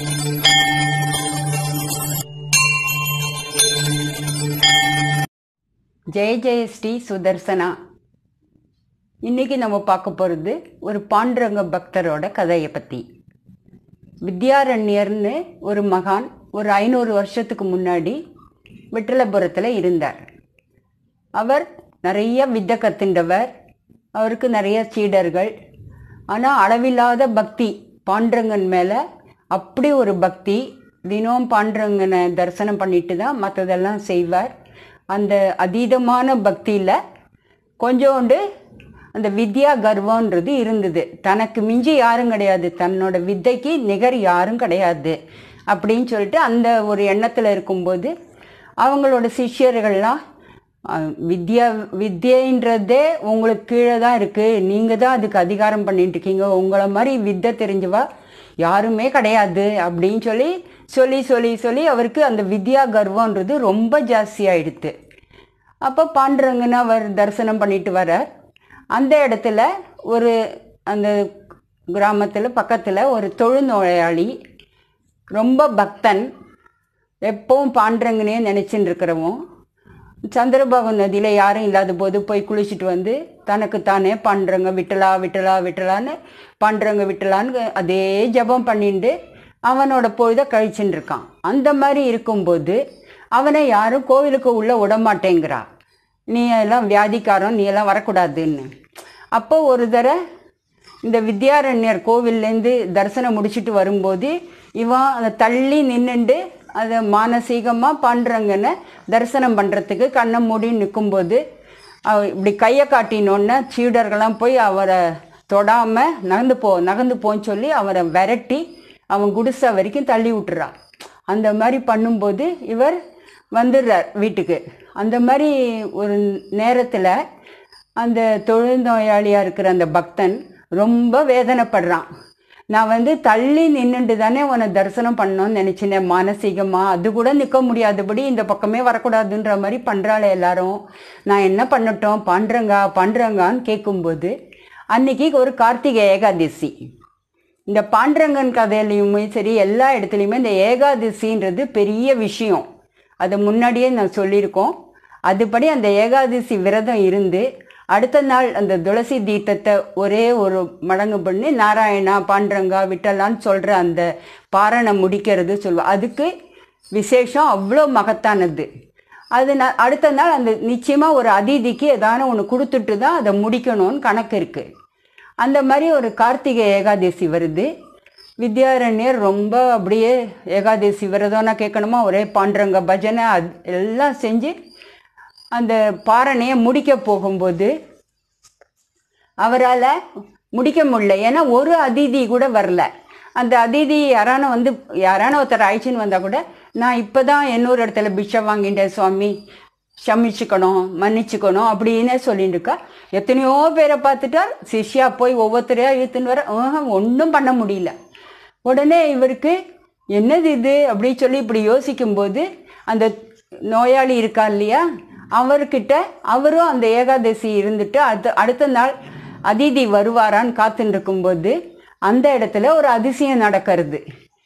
ஜெய ஜெய ஸ்ரீ சுதர்சனா இன்னைக்கு நம்ம பார்க்க போகிறது ஒரு பாண்டுரங்க பக்தரோட கதையை பற்றி வித்யாரண்யர்னு ஒரு மகான் ஒரு ஐநூறு வருஷத்துக்கு முன்னாடி விட்டலபுரத்தில் இருந்தார் அவர் நிறைய வித்தை கத்துண்டவர் அவருக்கு நிறைய சீடர்கள் ஆனால் அளவில்லாத பக்தி பாண்டுரங்கன் மேலே அப்படி ஒரு பக்தி தினம் பாண்டுரங்கனை தரிசனம் பண்ணிட்டு தான் மற்றதெல்லாம் செய்வார் அந்த அதீதமான பக்தியில் கொஞ்சோண்டு அந்த வித்யா கர்வன்றது இருந்தது தனக்கு மிஞ்சி யாரும் கிடையாது தன்னோட வித்தைக்கு நிகர் யாரும் கிடையாது அப்படின்னு சொல்லிட்டு அந்த ஒரு எண்ணத்தில் இருக்கும்போது அவங்களோட சிஷ்யர்கள்லாம் அஹ், வித்யா வித்யன்றதே உங்களுக்கு கீழே தான் இருக்குது நீங்கள் தான் அதுக்கு அதிகாரம் பண்ணிட்டு இருக்கீங்க உங்களை மாதிரி வித்தை தெரிஞ்சவா யாருமே கிடையாது அப்படின்னு சொல்லி சொல்லி சொல்லி சொல்லி அவருக்கு அந்த வித்யா கர்வன்றது ரொம்ப ஜாஸ்தியாயிடுத்து அப்போ பாண்டுரங்கன்னு அவர் தரிசனம் பண்ணிட்டு வரார் அந்த இடத்துல ஒரு அந்த கிராமத்தில் பக்கத்தில் ஒரு தொழுநோயாளி ரொம்ப பக்தன் எப்பவும் பாண்டுரங்கனே நினச்சின்னு இருக்கிறவன் சந்திரபாபு நதியில் யாரும் இல்லாத போது போய் குளிச்சுட்டு வந்து தனக்கு தானே பாண்டுறங்க விட்டலா விட்டலா விட்டலான்னு பாண்டுறங்க விட்டலான்னு அதே ஜெபம் பண்ணிட்டு அவனோட பொழுதை கழிச்சுட்டு இருக்கான் அந்த மாதிரி இருக்கும்போது அவனை யாரும் கோவிலுக்கு உள்ளே விட மாட்டேங்கிறா நீ எல்லாம் வியாதிக்காரன் நீ எல்லாம் வரக்கூடாதுன்னு அப்போ ஒரு தடவை இந்த வித்யாரண்யர் கோவில்லேருந்து தரிசனம் முடிச்சுட்டு வரும்போது இவன் அதை தள்ளி நின்றுண்டு அதை மானசீகமாக பாண்டுறங்கன்னு தரிசனம் பண்ணுறதுக்கு கண்ணை மூடி நிற்கும்போது அவ இப்படி கையை காட்டினோன்னே சீடர்கள்லாம் போய் அவரை தொடாமல் நகர்ந்து போ நகர்ந்து போன்னு சொல்லி அவரை விரட்டி அவன் குடிசை வரைக்கும் தள்ளி விட்டுறான் அந்த மாதிரி பண்ணும்போது இவர் வந்துடுறார் வீட்டுக்கு அந்த மாதிரி ஒரு நேரத்தில் அந்த தொழுநோயாளியாக இருக்கிற அந்த பக்தன் ரொம்ப வேதனைப்படுறான் நான் வந்து தள்ளி நின்றுட்டு தானே உன்னை தரிசனம் பண்ணணும்னு நினச்சினேன் மானசீகமாக அது கூட நிற்க முடியாதபடி இந்த பக்கமே வரக்கூடாதுன்ற மாதிரி பண்ணுறாளே எல்லாரும் நான் என்ன பண்ணட்டும் பண்ணுறங்க பண்ணுறங்கான்னு கேட்கும்போது அன்னைக்கு ஒரு கார்த்திகை ஏகாதசி இந்த பாண்டரங்கன் கதையிலையுமே சரி எல்லா இடத்துலையுமே இந்த ஏகாதசின்றது பெரிய விஷயம் அதை முன்னாடியே நான் சொல்லியிருக்கோம் அதுபடி அந்த ஏகாதசி விரதம் இருந்து அடுத்த நாள் அந்த துளசி தீர்த்தத்தை ஒரே ஒரு மடங்கு பண்ணி நாராயணா பாண்டரங்கா விட்டலான்னு சொல்கிற அந்த பாரணை முடிக்கிறது சொல்லுவா அதுக்கு விசேஷம் அவ்வளோ மகத்தானது அது நான் அடுத்த நாள் அந்த நிச்சயமாக ஒரு அதிதிக்கு ஏதான ஒன்று கொடுத்துட்டு தான் அதை முடிக்கணும்னு கணக்கு இருக்குது அந்த மாதிரி ஒரு கார்த்திகை ஏகாதசி வருது வித்யாரண்யர் ரொம்ப அப்படியே ஏகாதசி விரதம்னா கேட்கணுமா ஒரே பாண்டுரங்க பஜனை அது எல்லாம் செஞ்சு அந்த பாரணையை முடிக்க போகும்போது அவரால் முடிக்க முடியல ஏன்னா ஒரு அதிதி கூட வரல அந்த அதிதி யாரான வந்து யாரான ஒருத்தர் அழைச்சின்னு வந்தால் கூட நான் இப்போ தான் இன்னொரு இடத்துல பிக்ஷை வாங்கிட்டேன் சுவாமி ஷமிச்சுக்கணும் மன்னிச்சுக்கணும் அப்படின்னு சொல்லிட்டு இருக்கா எத்தனையோ பேரை பார்த்துட்டார் சிஷ்யா போய் ஒவ்வொருத்தரையா இழுத்துன்னு வர ஒன்றும் பண்ண முடியல உடனே இவருக்கு என்னது இது அப்படின்னு சொல்லி இப்படி யோசிக்கும்போது அந்த நோயாளி இருக்கா இல்லையா அவர்கிட்ட அவரும் அந்த ஏகாதசி இருந்துட்டு அடுத்த அடுத்த நாள் அதிதி வருவாரான்னு காத்துட்டு இருக்கும்போது அந்த இடத்துல ஒரு அதிசயம் நடக்கிறது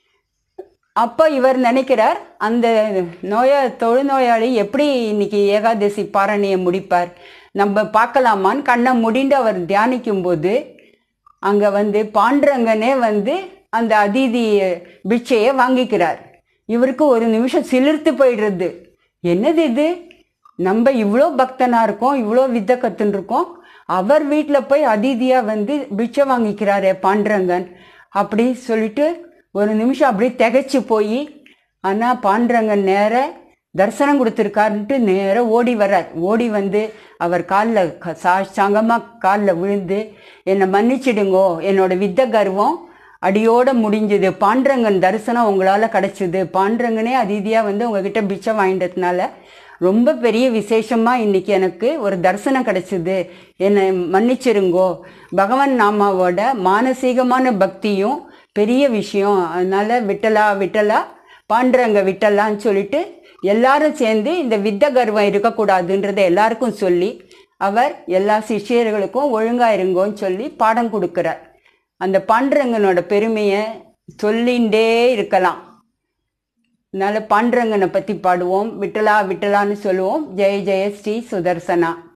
அப்போ இவர் நினைக்கிறார் அந்த நோயா தொழுநோயாளி எப்படி இன்னைக்கு ஏகாதசி பாரணியை முடிப்பார் நம்ம பார்க்கலாமான்னு கண்ணை முடிண்டு அவர் தியானிக்கும்போது அங்கே வந்து பாண்டுரங்கனே வந்து அந்த அதிதி பிட்சையை வாங்கிக்கிறார் இவருக்கு ஒரு நிமிஷம் சிலிர்த்து போயிடுறது என்னது இது நம்ம இவ்வளோ பக்தனாக இருக்கோம் இவ்வளோ வித்தை கற்றுன்னு இருக்கோம் அவர் வீட்டில் போய் அதிதியாக வந்து பிட்சை வாங்கிக்கிறாரே பாண்டுரங்கன் அப்படி சொல்லிட்டு ஒரு நிமிஷம் அப்படியே திகைச்சு போய் ஆனால் பாண்டுரங்கன் நேர தரிசனம் கொடுத்துருக்காருன்ட்டு நேராக ஓடி வர்றார் ஓடி வந்து அவர் காலில் சாங்காமாக காலில் விழுந்து என்னை மன்னிச்சிடுங்கோ என்னோட வித்த கர்வம் அடியோட முடிஞ்சது பாண்டுரங்கன் தரிசனம் உங்களால் கிடச்சிது பாண்டுரங்கனே அதிதியாக வந்து உங்ககிட்ட பிச்சை வாங்கிட்டதுனால ரொம்ப பெரிய விசேஷமாக இன்னைக்கு எனக்கு ஒரு தரிசனம் கிடைச்சிது என்னை மன்னிச்சிருங்கோ பகவான் நாமாவோட மானசீகமான பக்தியும் பெரிய விஷயம் அதனால விட்டலா விட்டலா பாண்டுரங்க விட்டலான்னு சொல்லிட்டு எல்லாரும் சேர்ந்து இந்த வித்த கர்வம் இருக்கக்கூடாதுன்றதை எல்லாருக்கும் சொல்லி அவர் எல்லா சிஷ்யர்களுக்கும் ஒழுங்கா இருங்கோன்னு சொல்லி பாடம் கொடுக்குறார் அந்த பாண்டுரங்கனோட பெருமையை சொல்லிண்டே இருக்கலாம் அதனால் பாண்டுரங்கனை பற்றி பாடுவோம் விட்டலா விட்டலான்னு சொல்லுவோம் ஜெய ஜெய ஸ்ரீ சுதர்சனா